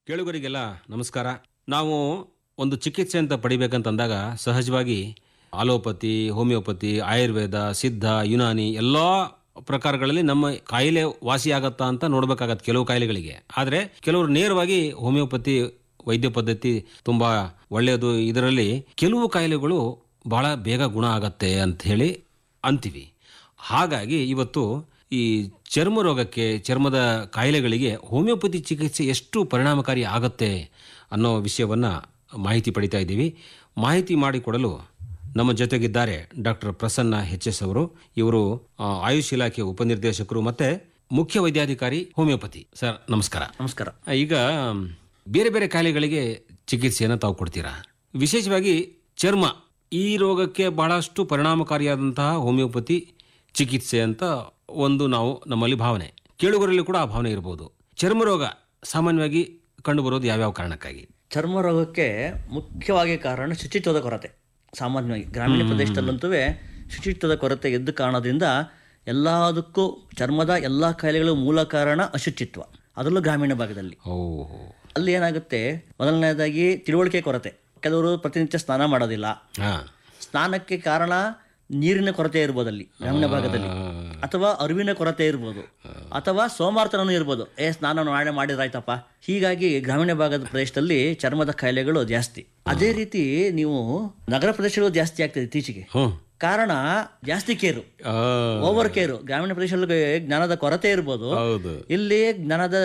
ಕೇಳುಗರಿಗೆಲ್ಲ ನಮಸ್ಕಾರ ನಾವು ಒಂದು ಚಿಕಿತ್ಸೆ ಅಂತ ಪಡಿಬೇಕಂತಂದಾಗ ಸಹಜವಾಗಿ ಆಲೋಪತಿ ಹೋಮಿಯೋಪತಿ ಆಯುರ್ವೇದ ಸಿದ್ಧ ಯುನಾನಿ ಎಲ್ಲ ಪ್ರಕಾರಗಳಲ್ಲಿ ನಮ್ಮ ಕಾಯಿಲೆ ವಾಸಿಯಾಗತ್ತಾ ಅಂತ ನೋಡ್ಬೇಕಾಗತ್ತೆ ಕೆಲವು ಕಾಯಿಲೆಗಳಿಗೆ ಆದರೆ ಕೆಲವರು ನೇರವಾಗಿ ಹೋಮಿಯೋಪತಿ ವೈದ್ಯ ಪದ್ಧತಿ ತುಂಬಾ ಒಳ್ಳೆಯದು ಇದರಲ್ಲಿ ಕೆಲವು ಕಾಯಿಲೆಗಳು ಬಹಳ ಬೇಗ ಗುಣ ಆಗತ್ತೆ ಅಂತ ಹೇಳಿ ಅಂತೀವಿ ಹಾಗಾಗಿ ಇವತ್ತು ಈ ಚರ್ಮ ರೋಗಕ್ಕೆ ಚರ್ಮದ ಕಾಯಿಲೆಗಳಿಗೆ ಹೋಮಿಯೋಪತಿ ಚಿಕಿತ್ಸೆ ಎಷ್ಟು ಪರಿಣಾಮಕಾರಿ ಆಗತ್ತೆ ಅನ್ನೋ ವಿಷಯವನ್ನ ಮಾಹಿತಿ ಪಡಿತಾ ಇದ್ದೀವಿ ಮಾಹಿತಿ ಮಾಡಿಕೊಡಲು ನಮ್ಮ ಜೊತೆಗಿದ್ದಾರೆ ಡಾಕ್ಟರ್ ಪ್ರಸನ್ನ ಎಚ್ ಎಸ್ ಅವರು ಇವರು ಆ, ಆಯುಷ್ ಇಲಾಖೆ ಉಪನಿರ್ದೇಶಕರು ಮತ್ತೆ ಮುಖ್ಯ ವೈದ್ಯಾಧಿಕಾರಿ ಹೋಮಿಯೋಪತಿ ಸರ್ ನಮಸ್ಕಾರ ನಮಸ್ಕಾರ ಈಗ ಬೇರೆ ಬೇರೆ ಕಾಯಿಲೆಗಳಿಗೆ ಚಿಕಿತ್ಸೆಯನ್ನು ತಾವು ಕೊಡ್ತೀರಾ ವಿಶೇಷವಾಗಿ ಚರ್ಮ ಈ ರೋಗಕ್ಕೆ ಬಹಳಷ್ಟು ಪರಿಣಾಮಕಾರಿಯಾದಂತಹ ಹೋಮಿಯೋಪತಿ ಚಿಕಿತ್ಸೆ ಅಂತ ಒಂದು ನಾವು ನಮ್ಮಲ್ಲಿ ಭಾವನೆ ಕೇಳುಗರಲ್ಲಿ ಕೂಡ ಆ ಭಾವನೆ ಇರಬಹುದು ಚರ್ಮ ರೋಗ ಸಾಮಾನ್ಯವಾಗಿ ಕಂಡುಬರೋದು ಯಾವ್ಯಾವ ಕಾರಣಕ್ಕಾಗಿ ಚರ್ಮ ರೋಗಕ್ಕೆ ಮುಖ್ಯವಾಗಿ ಕಾರಣ ಶುಚಿತ್ವದ ಕೊರತೆ ಸಾಮಾನ್ಯವಾಗಿ ಗ್ರಾಮೀಣ ಪ್ರದೇಶದಲ್ಲಂತೂ ಶುಚಿತ್ವದ ಕೊರತೆ ಎದ್ದ ಕಾರಣದಿಂದ ಎಲ್ಲದಕ್ಕೂ ಚರ್ಮದ ಎಲ್ಲ ಕಾಯಿಲೆಗಳು ಮೂಲ ಕಾರಣ ಅಶುಚಿತ್ವ ಅದರಲ್ಲೂ ಗ್ರಾಮೀಣ ಭಾಗದಲ್ಲಿ ಓಹೋ ಅಲ್ಲಿ ಏನಾಗುತ್ತೆ ಮೊದಲನೇದಾಗಿ ತಿಳುವಳಿಕೆ ಕೊರತೆ ಕೆಲವರು ಪ್ರತಿನಿತ್ಯ ಸ್ನಾನ ಮಾಡೋದಿಲ್ಲ ಹಾ ಸ್ನಾನಕ್ಕೆ ಕಾರಣ ನೀರಿನ ಕೊರತೆ ಇರ್ಬೋದು ಅಲ್ಲಿ ಗ್ರಾಮೀಣ ಭಾಗದಲ್ಲಿ ಅಥವಾ ಅರಿವಿನ ಕೊರತೆ ಇರ್ಬೋದು ಅಥವಾ ಸೋಮಾರ್ತನೂ ಇರ್ಬೋದು ಏ ಸ್ನಾನ ನಾಳೆ ಮಾಡಿದ್ರಾಯ್ತಪ್ಪ ಹೀಗಾಗಿ ಗ್ರಾಮೀಣ ಭಾಗದ ಪ್ರದೇಶದಲ್ಲಿ ಚರ್ಮದ ಕಾಯಿಲೆಗಳು ಜಾಸ್ತಿ ಅದೇ ರೀತಿ ನೀವು ನಗರ ಪ್ರದೇಶಗಳು ಜಾಸ್ತಿ ಆಗ್ತದೆ ಇತ್ತೀಚೆಗೆ ಹ್ಮ್ ಕಾರಣ ಜಾಸ್ತಿ ಕೇರು ಆ, ಓವರ್ ಕೇರು ಗ್ರಾಮೀಣ ಪ್ರದೇಶದಲ್ಲಿ ಜ್ಞಾನದ ಕೊರತೆ ಇರ್ಬೋದು ಹೌದು ಇಲ್ಲಿ ಜ್ಞಾನದ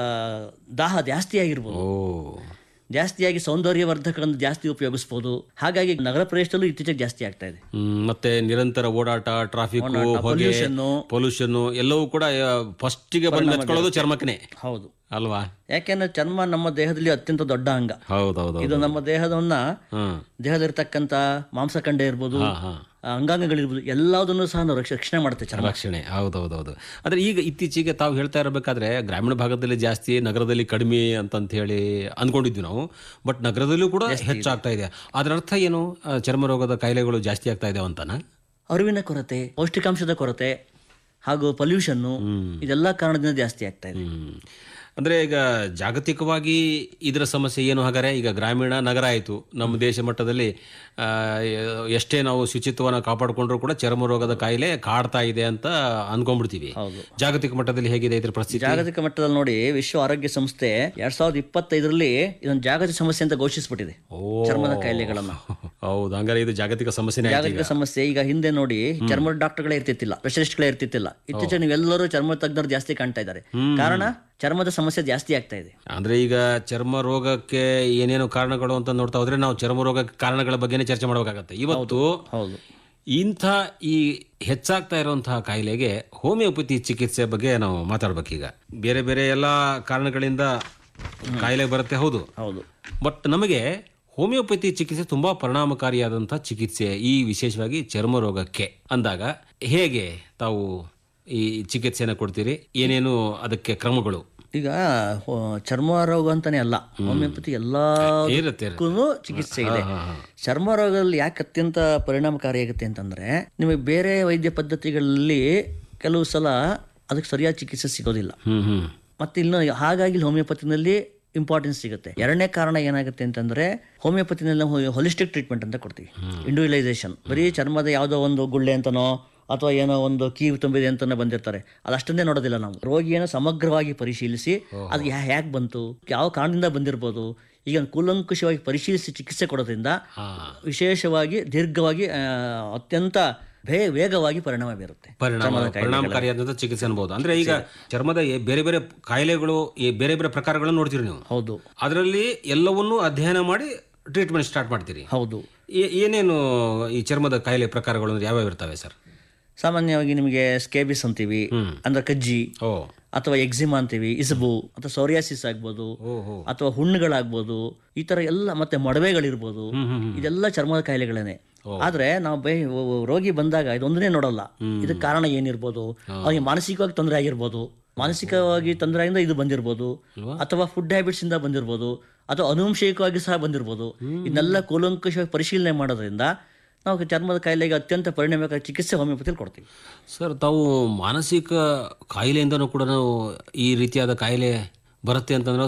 ದಾಹ ಜಾಸ್ತಿ ಆಗಿರ್ಬೋದು ಓ ಜಾಸ್ತಿಯಾಗಿ ಸೌಂದರ್ಯವರ್ಧಕಗಳನ್ನು ಜಾಸ್ತಿ ಉಪಯೋಗಿಸ್ಬೋದು ಹಾಗಾಗಿ ನಗರ ಪ್ರದೇಶದಲ್ಲೂ ಇತ್ತೀಚೆಗೆ ಜಾಸ್ತಿ ಆಗ್ತಾ ಇದೆ ಹ್ಮ್, ಮತ್ತೆ ನಿರಂತರ ಓಡಾಟ ಟ್ರಾಫಿಕ್ ಹೊಗೆ pollution. ಪೊಲ್ಯೂಷನ್ ಎಲ್ಲವೂ ಕೂಡ ಫಸ್ಟಿಗೆ ಬಂದು ಮೆತ್ಕೊಳ್ಳೋದು ಚರ್ಮಕ್ಕನೆ ಹೌದು ಅಲ್ವಾ ಯಾಕೆಂದ್ರೆ ಚರ್ಮ ನಮ್ಮ ದೇಹದಲ್ಲಿ ಅತ್ಯಂತ ದೊಡ್ಡ ಅಂಗ ಹೌದೌದು ಇದು ನಮ್ಮ ದೇಹದವನ್ನ ಹ್ಮ್ ದೇಹದಲ್ಲಿರ್ತಕ್ಕಂಥ ಮಾಂಸಖಂಡ ಇರ್ಬೋದು ಹಾ ಹಾ ಆ, ಅಂಗಾಂಗಗಳಿರ್ಬೋದು ಎಲ್ಲದನ್ನು ಸಹ ನಾವು ರಕ್ಷ- ರಕ್ಷಣೆ ಮಾಡುತ್ತೆ ಚರ್ಮ ರಕ್ಷಣೆ ಹೌದೌದೌದು ಆದ್ರೆ ಈಗ ಇತ್ತೀಚೆಗೆ ತಾವು ಹೇಳ್ತಾ ಇರಬೇಕಾದ್ರೆ ಗ್ರಾಮೀಣ ಭಾಗದಲ್ಲಿ ಜಾಸ್ತಿ ನಗರದಲ್ಲಿ ಕಡಿಮೆ ಅಂತಂತ ಹೇಳಿ ಅಂದ್ಕೊಂಡಿದ್ವಿ ನಾವು ಬಟ್ ನಗರದಲ್ಲೂ ಕೂಡ ಹೆಚ್ಚಾಗ್ತಾ ಇದೆ ಅದರ ಅರ್ಥ ಏನು ಆ, ಚರ್ಮ ರೋಗದ ಕಾಯಿಲೆಗಳು ಜಾಸ್ತಿ ಆಗ್ತಾ ಇದಾವೆ ಅಂತನಾ ಅರಿವಿನ ಕೊರತೆ ಪೌಷ್ಟಿಕಾಂಶದ ಕೊರತೆ ಹಾಗೂ ಪೊಲ್ಯೂಷನ್ನು ಇದೆಲ್ಲ ಕಾರಣದಿಂದ ಜಾಸ್ತಿ ಆಗ್ತಾ ಇದೆ ಹ್ಮ್ ಅಂದ್ರೆ ಈಗ ಜಾಗತಿಕವಾಗಿ ಇದರ ಸಮಸ್ಯೆ ಏನು ಹಾಗಾದ್ರೆ ಈಗ ಗ್ರಾಮೀಣ ನಗರ ಆಯಿತು ನಮ್ಮ ದೇಶ ಮಟ್ಟದಲ್ಲಿ ಆ, ಎಷ್ಟೇ ನಾವು ಶುಚಿತ್ವನ ಕಾಪಾಡಿಕೊಂಡ್ರು ಕೂಡ ಚರ್ಮ ರೋಗದ ಕಾಯಿಲೆ ಕಾಡ್ತಾ ಇದೆ ಅಂತ ಅನ್ಕೊಂಡ್ಬಿಡ್ತೀವಿ ಹೌದು ಜಾಗತಿಕ ಮಟ್ಟದಲ್ಲಿ ಹೇಗಿದೆ ಇದ್ರ ಪರಿಸ್ಥಿತಿ ಜಾಗತಿಕ ಮಟ್ಟದಲ್ಲಿ ನೋಡಿ ವಿಶ್ವ ಆರೋಗ್ಯ ಸಂಸ್ಥೆ ಎರಡ್ ಸಾವಿರದ ಇಪ್ಪತ್ತೈದರಲ್ಲಿ ಇದೊಂದು ಜಾಗತಿಕ ಸಮಸ್ಯೆ ಅಂತ ಘೋಷಿಸ್ಬಿಟ್ಟಿದೆ ಓ ಚರ್ಮದ ಕಾಯಿಲೆಗಳನ್ನ ಹೌದು ಹಂಗಾರೆ ಇದು ಜಾಗತಿಕ ಸಮಸ್ಯೆನೇ ಆಯ್ತು ಜಾಗತಿಕ ಸಮಸ್ಯೆ ಈಗ ಹಿಂದೆ ನೋಡಿ ಚರ್ಮ ಡಾಕ್ಟರ್ಗಳೇ ಇರ್ತಿತ್ತಿಲ್ಲ ಸ್ಪೆಷಲಿಸ್ಟ್ಗಳೇ ಇರ್ತಿತ್ತಿಲ್ಲ ಇತ್ತೀಚೆಗೆ ನೀವೆಲ್ಲರೂ ಚರ್ಮ ತಜ್ಞರು ಜಾಸ್ತಿ ಕಾಣ್ತಾ ಇದ್ದಾರೆ ಕಾರಣ ಚರ್ಮದ ಸಮಸ್ಯೆ ಜಾಸ್ತಿ ಆಗ್ತಾ ಇದೆ ಅಂದ್ರೆ ಈಗ ಚರ್ಮ ರೋಗಕ್ಕೆ ಏನೇನು ಕಾರಣಗಳು ಅಂತ ನೋಡ್ತಾ ಹೋದ್ರೆ ನಾವು ಚರ್ಮ ರೋಗಕ್ಕೆ ಕಾರಣಗಳ ಬಗ್ಗೆನೇ ಚರ್ಚೆ ಮಾಡಬೇಕಾಗತ್ತೆ ಇವತ್ತು ಹೌದು ಇಂಥ ಈ ಹೆಚ್ಚಾಗ್ತಾ ಇರುವಂತಹ ಕಾಯಿಲೆಗೆ ಹೋಮಿಯೋಪತಿ ಚಿಕಿತ್ಸೆ ಬಗ್ಗೆ ನಾವು ಮಾತಾಡ್ಬೇಕೀಗ ಬೇರೆ ಬೇರೆ ಎಲ್ಲ ಕಾರಣಗಳಿಂದ ಕಾಯಿಲೆ ಬರುತ್ತೆ ಹೌದು ಹೌದು ಬಟ್ ನಮಗೆ ಹೋಮಿಯೋಪತಿ ಚಿಕಿತ್ಸೆ ತುಂಬಾ ಪರಿಣಾಮಕಾರಿಯಾದಂತಹ ಚಿಕಿತ್ಸೆ ಈ ವಿಶೇಷವಾಗಿ ಚರ್ಮ ರೋಗಕ್ಕೆ ಅಂದಾಗ ಹೇಗೆ ತಾವು ಈ ಚಿಕಿತ್ಸೆಯನ್ನು ಕೊಡ್ತೀರಿ ಏನೇನು ಅದಕ್ಕೆ ಕ್ರಮಗಳು ಈಗ ಹೋ- ಚರ್ಮ ರೋಗ ಅಂತಾನೆ ಅಲ್ಲ ಹೋಮಿಯೋಪತಿ ಎಲ್ಲಾ ಇರುತ್ತೆ ಇರುತ್ತೆ. ಚಿಕಿತ್ಸೆ ಇದೆ ಚರ್ಮ ರೋಗದಲ್ಲಿ ಯಾಕೆ ಅತ್ಯಂತ ಪರಿಣಾಮಕಾರಿಯಾಗುತ್ತೆ ಅಂತಂದ್ರೆ ನಿಮಗೆ ಬೇರೆ ವೈದ್ಯ ಪದ್ಧತಿಗಳಲ್ಲಿ ಕೆಲವು ಸಲ ಅದಕ್ಕೆ ಸರಿಯಾದ ಚಿಕಿತ್ಸೆ ಸಿಗೋದಿಲ್ಲ ಹ್ಮ್ ಹ್ಮ್ ಮತ್ತೆ ಇನ್ನು ಹಾಗಾಗಿ ಇಲ್ಲಿ ಹೋಮಿಯೋಪತಿನಲ್ಲಿ ಇಂಪಾರ್ಟೆನ್ಸ್ ಸಿಗುತ್ತೆ ಎರಡನೇ ಕಾರಣ ಏನಾಗುತ್ತೆ ಅಂತಂದ್ರೆ ಹೋಮಿಯೋಪತಿನಲ್ಲಿ ನಾವು ಹೊಲಿಸ್ಟಿಕ್ ಟ್ರೀಟ್ಮೆಂಟ್ ಅಂತ ಕೊಡ್ತೀವಿ ಇಂಡಿವಿಜುವಲೈಸೇಷನ್ ಬರೀ ಚರ್ಮದ ಯಾವುದೋ ಒಂದು ಗುಳ್ಳೆ ಅಂತನೋ ಅಥವಾ ಏನೋ ಒಂದು ಕೀವು ತುಂಬಿದೆ ಅಂತಾನೆ ಬಂದಿರ್ತಾರೆ ಅದಷ್ಟನ್ನೇ ನೋಡೋದಿಲ್ಲ ನಾವು ರೋಗಿಯನ್ನು ಸಮಗ್ರವಾಗಿ ಪರಿಶೀಲಿಸಿ ಅದು ಹ್ಯಾಕ್ ಬಂತು ಯಾವ ಕಾರಣದಿಂದ ಬಂದಿರ್ಬೋದು ಈಗ ಕೂಲಂಕುಷವಾಗಿ ಪರಿಶೀಲಿಸಿ ಚಿಕಿತ್ಸೆ ಕೊಡೋದ್ರಿಂದ ಹಾ ವಿಶೇಷವಾಗಿ ದೀರ್ಘವಾಗಿ ಆ, ಅತ್ಯಂತ ಭೇ ವೇಗವಾಗಿ ಪರಿಣಾಮ ಬೀರುತ್ತೆ ಪರಿಣಾಮ ಪರಿಣಾಮಕಾರಿಯಾದಂತಹ ಚಿಕಿತ್ಸೆ ಅನ್ಬೋದು ಅಂದ್ರೆ ಈಗ ಚರ್ಮದ ಈ ಬೇರೆ ಬೇರೆ ಕಾಯಿಲೆಗಳು ಈ ಬೇರೆ ಬೇರೆ ಪ್ರಕಾರಗಳನ್ನು ನೋಡ್ತೀರಿ ನೀವು ಹೌದು ಅದರಲ್ಲಿ ಎಲ್ಲವನ್ನೂ ಅಧ್ಯಯನ ಮಾಡಿ ಟ್ರೀಟ್ಮೆಂಟ್ ಸ್ಟಾರ್ಟ್ ಮಾಡ್ತೀರಿ ಹೌದು ಏ- ಏನೇನು ಈ ಚರ್ಮದ ಕಾಯಿಲೆ ಪ್ರಕಾರಗಳು ಅಂದ್ರೆ ಯಾವ್ಯಾವ ಇರ್ತವೆ ಸರ್ ಸಾಮಾನ್ಯವಾಗಿ ನಿಮಗೆ ಸ್ಕೇಬಿಸ್ ಅಂತೀವಿ ಅಂದ್ರೆ ಕಜ್ಜಿ ಓ ಅಥವಾ ಎಕ್ಸಿಮಾ ಅಂತೀವಿ ಇಸಬು ಅಥವಾ ಸೋರಿಯಾಸಿಸ್ ಆಗ್ಬೋದು ಓಹೋ ಅಥವಾ ಹುಣ್ಣುಗಳಾಗ್ಬೋದು ಈ ತರ ಎಲ್ಲ ಮತ್ತೆ ಮೊಡವೆಗಳಿರ್ಬೋದು ಇದೆಲ್ಲ ಚರ್ಮದ ಕಾಯಿಲೆಗಳೇನೆ ಆದ್ರೆ ನಾವು ಬೈ ರೋಗಿ ಬಂದಾಗ ಇದೊಂದನ್ನೇ ನೋಡಲ್ಲ ಇದಕ್ಕೆ ಕಾರಣ ಏನಿರ್ಬೋದು ಅವನಿಗೆ ಮಾನಸಿಕವಾಗಿ ತೊಂದರೆ ಆಗಿರ್ಬೋದು ಮಾನಸಿಕವಾಗಿ ತೊಂದರೆಯಿಂದ ಇದು ಬಂದಿರ್ಬೋದು ಅಥವಾ ಫುಡ್ ಹ್ಯಾಬಿಟ್ಸ್ ಇಂದ ಬಂದಿರ್ಬೋದು ಅಥವಾ ಅನುವಂಶಿಕವಾಗಿ ಸಹ ಬಂದಿರ್ಬೋದು ಇದನ್ನೆಲ್ಲ ಕೂಲಂಕಷವಾಗಿ ಪರಿಶೀಲನೆ ಮಾಡೋದ್ರಿಂದ ನಾವು ಚರ್ಮದ ಕಾಯಿಲೆಗೆ ಅತ್ಯಂತ ಪರಿಣಾಮಕಾರಿ ಚಿಕಿತ್ಸೆ ಹೋಮಿಯೋಪತಿಯಲ್ಲಿ ಕೊಡ್ತೀವಿ ಸರ್ ತಾವು ಮಾನಸಿಕ ಕಾಯಿಲೆಯಿಂದನೂ ಕೂಡ ನಾವು ಈ ರೀತಿಯಾದ ಕಾಯಿಲೆ ಬರುತ್ತೆ ಅಂತಂದ್ರೆ